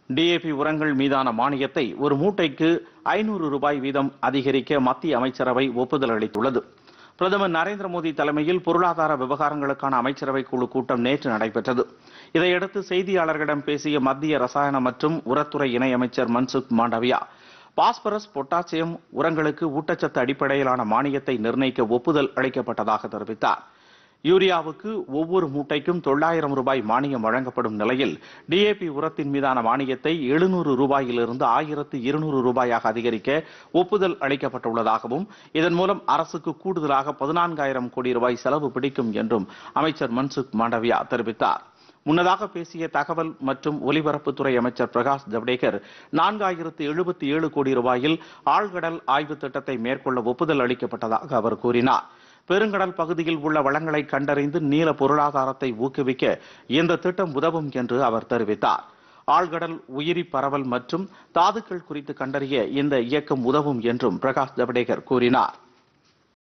DAP உரங்கள் மீதான மானியத்தை ஒரு மூட்டைக்கு ஐநூறு ரூபாய் வீதம் அதிகரிக்க மத்திய அமைச்சரவை ஒப்புதல் அளித்துள்ளது பிரதமர் நரேந்திர மோடி தலைமையில் பொருளாதார விவகாரங்களுக்கான அமைச்சரவை குழு கூட்டம் நேற்று நடைபெற்றது இதையடுத்து செய்தியாளர்களிடம் பேசிய மத்திய ரசாயன மற்றும் உரத்துறை இணையமைச்சர் மன்சுக் மாண்டவியா பாஸ்பரஸ் பொட்டாசியம் உரங்களுக்கு ஊட்டச்சத்து அடிப்படையிலான மானியத்தை நிர்ணயிக்க ஒப்புதல் அளிக்கப்பட்டதாக தெரிவித்தார் யூரியாவுக்கு ஒவ்வொரு மூட்டைக்கும் தொள்ளாயிரம் ரூபாய் மானியம் வழங்கப்படும் நிலையில் டிஏபி உரத்தின் மீதான மானியத்தை எழுநூறு ரூபாயிலிருந்து ஆயிரத்து இருநூறு ரூபாயாக அதிகரிக்க ஒப்புதல் அளிக்கப்பட்டுள்ளதாகவும் இதன் மூலம் அரசுக்கு கூடுதலாக பதினான்காயிரம் கோடி ரூபாய் செலவு பிடிக்கும் என்றும் அமைச்சர் மன்சுக் மாண்டவியா தெரிவித்தார் முன்னதாக பேசிய தகவல் மற்றும் ஒலிபரப்புத்துறை அமைச்சர் பிரகாஷ் ஜவடேகர் நான்காயிரத்து எழுபத்தி ஏழு கோடி ரூபாயில் ஆழ்கடல் ஆய்வு திட்டத்தை மேற்கொள்ள ஒப்புதல் அளிக்கப்பட்டதாக அவர் கூறினார் பெருங்கடல் பகுதியில் உள்ள வளங்களை கண்டறிந்து நீல பொருளாதாரத்தை ஊக்குவிக்க இந்த திட்டம் உதவும் என்று அவர் தெரிவித்தார் ஆழ்கடல் உயிரி பரவல் மற்றும் தாதுக்கள் குறித்து கண்டறிய இந்த இயக்கம் உதவும் என்றும் பிரகாஷ் ஜவடேகர் கூறினார்